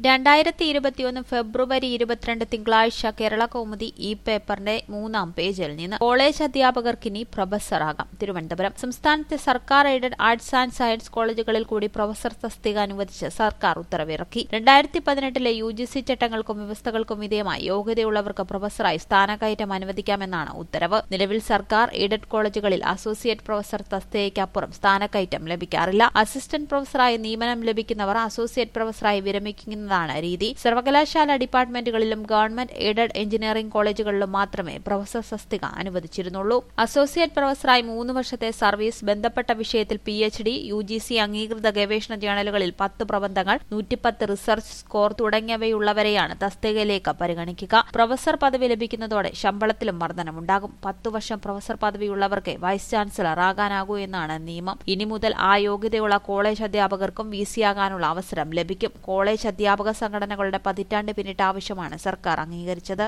രണ്ടായിരത്തി ഇരുപത്തിയൊന്ന് ഫെബ്രുവരി ഇരുപത്തിരണ്ട് തിങ്കളാഴ്ച കേരള കൗമുദി ഈ പേപ്പറിന്റെ മൂന്നാം പേജിൽ നിന്ന് കോളേജ് അധ്യാപകർക്കിനി പ്രൊഫസറാകാം തിരുവനന്തപുരം സംസ്ഥാനത്തെ സർക്കാർ എയ്ഡഡ് ആർട്സ് ആൻഡ് സയൻസ് കോളേജുകളിൽ കൂടി പ്രൊഫസർ തസ്തിക അനുവദിച്ച് സർക്കാർ ഉത്തരവിറക്കി രണ്ടായിരത്തി പതിനെട്ടിലെ യു ജി സി ചട്ടങ്ങൾക്കും വ്യവസ്ഥകൾക്കും വിധേയമായി യോഗ്യതയുള്ളവർക്ക് പ്രൊഫസറായി സ്ഥാനക്കയറ്റം അനുവദിക്കാമെന്നാണ് ഉത്തരവ് നിലവിൽ സർക്കാർ എയ്ഡഡ് കോളേജുകളിൽ അസോസിയേറ്റ് പ്രൊഫസർ തസ്തികയ്ക്കപ്പുറം സ്ഥാനക്കയറ്റം ലഭിക്കാറില്ല അസിസ്റ്റന്റ് പ്രൊഫസറായി നിയമനം ലഭിക്കുന്നവർ അസോസിയേറ്റ് പ്രൊഫസറായി വിരമിക്കുന്നതാണ് രീതി സർവകലാശാല ഡിപ്പാർട്ട്മെന്റുകളിലും ഗവൺമെന്റ് എയ്ഡഡ് എഞ്ചിനീയറിംഗ് കോളേജുകളിലും മാത്രമേ പ്രൊഫസർ തസ്തിക അനുവദിച്ചിരുന്നുള്ളൂ അസോസിയേറ്റ് പ്രൊഫസറായി മൂന്ന് വർഷത്തെ സർവീസ് ബന്ധപ്പെട്ട വിഷയത്തിൽ P H D U G C അംഗീകൃത ഗവേഷണ ജേണലുകളിൽ പത്ത് പ്രബന്ധങ്ങൾ നൂറ്റിപ്പത്ത് റിസർച്ച് സ്കോർ തുടങ്ങിയവയുള്ളവരെയാണ് തസ്തികയിലേക്ക് പരിഗണിക്കുക പ്രൊഫസർ പദവി ലഭിക്കുന്നതോടെ ശമ്പളത്തിലും വർധനമുണ്ടാകും പത്തു വർഷം പ്രൊഫസർ പദവിയുള്ളവർക്ക് വൈസ് ചാൻസലർ ആകാനാകൂ എന്നാണ് നിയമം ഇനി മുതൽ ആ യോഗ്യതയുള്ള കോളേജ് അധ്യാപകർക്കും വി സി ആകാനുള്ള അവസരം ലഭിക്കും കോളേജ് അധ്യാപക സംഘടനകളുടെ പതിറ്റാണ്ട് പിന്നിട്ട ആവശ്യമാണ് സർക്കാർ അംഗീകരിച്ചത്